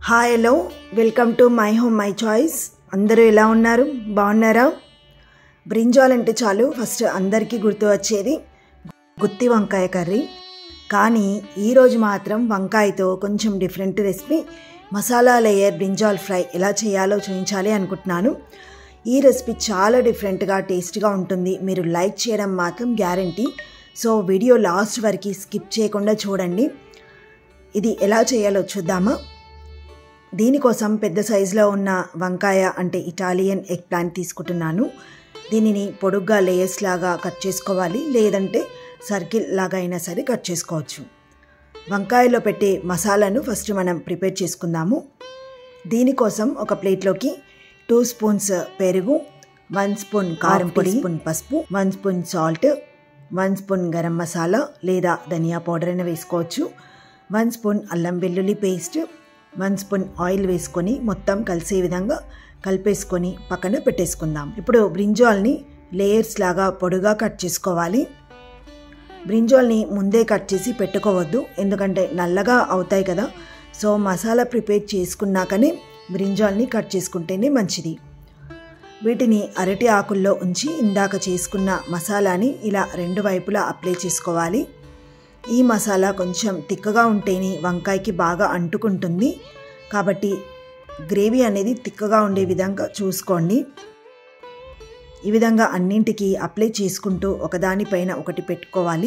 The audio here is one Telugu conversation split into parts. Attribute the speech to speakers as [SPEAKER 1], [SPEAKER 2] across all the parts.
[SPEAKER 1] hi hello welcome to my home my choice అందరూ ఎలా ఉన్నారు బాగున్నారా బ్రింజాల్ అంటే చాలు ఫస్ట్ అందరికీ గుర్తు వచ్చేది గుత్తి వంకాయ కర్రీ కానీ ఈరోజు మాత్రం వంకాయతో కొంచెం different recipe masala layer brinjal fry ఎలా చేయాలో చూపించాలి అనుకుంటున్నాను ఈ రెసిపీ చాలా డిఫరెంట్గా టేస్ట్గా ఉంటుంది మీరు లైక్ చేయడం మాత్రం గ్యారంటీ సో వీడియో లాస్ట్ వరకు స్కిప్ చేయకుండా చూడండి ఇది ఎలా చేయాలో చూద్దామా దీనికోసం పెద్ద సైజులో ఉన్న వంకాయ అంటే ఇటాలియన్ ఎగ్ ప్లాంట్ తీసుకుంటున్నాను దీనిని పొడుగ్గా లేయర్స్ లాగా కట్ చేసుకోవాలి లేదంటే సర్కిల్ లాగా అయినా సరే కట్ చేసుకోవచ్చు వంకాయలో పెట్టే మసాలాను ఫస్ట్ మనం ప్రిపేర్ చేసుకుందాము దీనికోసం ఒక ప్లేట్లోకి టూ స్పూన్స్ పెరుగు వన్ స్పూన్ కారం పొడి స్పూన్ పసుపు one spoon salt one spoon garam masala లేదా ధనియా పౌడర్ అయినా వేసుకోవచ్చు వన్ స్పూన్ అల్లం వెల్లుల్లి పేస్ట్ వన్ స్పూన్ ఆయిల్ వేసుకొని మొత్తం కలిసే విధంగా కలిపేసుకొని పక్కన పెట్టేసుకుందాం ఇప్పుడు బ్రింజాల్ని లేయర్స్ లాగా పొడుగా కట్ చేసుకోవాలి బ్రింజాల్ని ముందే కట్ చేసి పెట్టుకోవద్దు ఎందుకంటే నల్లగా అవుతాయి కదా సో మసాలా ప్రిపేర్ చేసుకున్నాకనే బ్రింజాల్ని కట్ చేసుకుంటేనే మంచిది వీటిని అరటి ఆకుల్లో ఉంచి ఇందాక చేసుకున్న మసాలాని ఇలా రెండు వైపులా అప్లై చేసుకోవాలి ఈ మసాలా కొంచెం తిక్కగా ఉంటేనే వంకాయకి బాగా అంటుకుంటుంది కాబట్టి గ్రేవీ అనేది తిక్కగా ఉండే విధంగా చూసుకోండి ఈ విధంగా అన్నింటికి అప్లై చేసుకుంటూ ఒకదానిపైన ఒకటి పెట్టుకోవాలి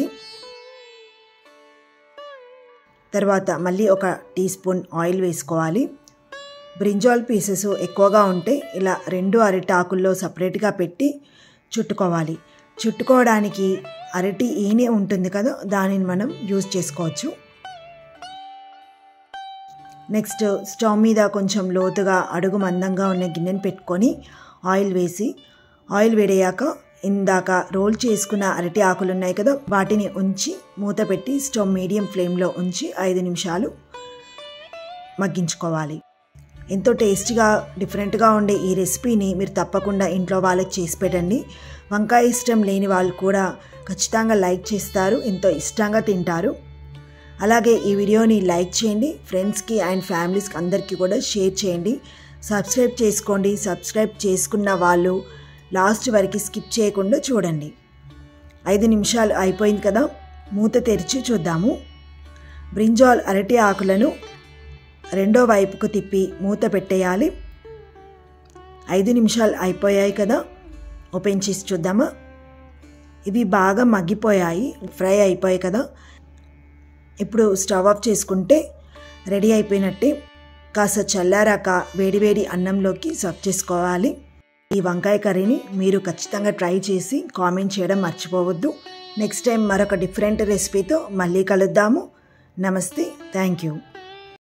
[SPEAKER 1] తర్వాత మళ్ళీ ఒక టీ స్పూన్ ఆయిల్ వేసుకోవాలి బ్రింజాల్ పీసెస్ ఎక్కువగా ఉంటే ఇలా రెండు అరిటాకుల్లో సపరేట్గా పెట్టి చుట్టుకోవాలి చుట్టుకోవడానికి అరటి ఈనె ఉంటుంది కదా దానిని మనం యూజ్ చేసుకోవచ్చు నెక్స్ట్ స్టవ్ మీద కొంచెం లోతుగా అడుగు మందంగా ఉన్న గిన్నెను పెట్టుకొని ఆయిల్ వేసి ఆయిల్ వేడయ్యాక ఇందాక రోల్ చేసుకున్న అరటి ఆకులు ఉన్నాయి కదా వాటిని ఉంచి మూత పెట్టి స్టవ్ మీడియం ఫ్లేమ్లో ఉంచి ఐదు నిమిషాలు మగ్గించుకోవాలి ఎంతో టేస్టీగా డిఫరెంట్గా ఉండే ఈ రెసిపీని మీరు తప్పకుండా ఇంట్లో వాళ్ళకి చేసి పెట్టండి వంకాయ ఇష్టం లేని వాళ్ళు కూడా ఖచ్చితంగా లైక్ చేస్తారు ఎంతో ఇష్టంగా తింటారు అలాగే ఈ వీడియోని లైక్ చేయండి ఫ్రెండ్స్కి అండ్ ఫ్యామిలీస్కి అందరికీ కూడా షేర్ చేయండి సబ్స్క్రైబ్ చేసుకోండి సబ్స్క్రైబ్ చేసుకున్న వాళ్ళు లాస్ట్ వరకు స్కిప్ చేయకుండా చూడండి ఐదు నిమిషాలు అయిపోయింది కదా మూత తెరిచి చూద్దాము బ్రింజాల్ అరటి ఆకులను రెండో వైపుకు తిప్పి మూత పెట్టేయాలి ఐదు నిమిషాలు అయిపోయాయి కదా ఓపెన్ చేసి చూద్దామా ఇవి బాగా మగ్గిపోయాయి ఫ్రై అయిపోయాయి కదా ఇప్పుడు స్టవ్ ఆఫ్ చేసుకుంటే రెడీ అయిపోయినట్టే కాస్త చల్లారాక వేడివేడి అన్నంలోకి సర్వ్ చేసుకోవాలి ఈ వంకాయ కర్రీని మీరు ఖచ్చితంగా ట్రై చేసి కామెంట్ చేయడం మర్చిపోవద్దు నెక్స్ట్ టైం మరొక డిఫరెంట్ రెసిపీతో మళ్ళీ కలుద్దాము నమస్తే థ్యాంక్ యూ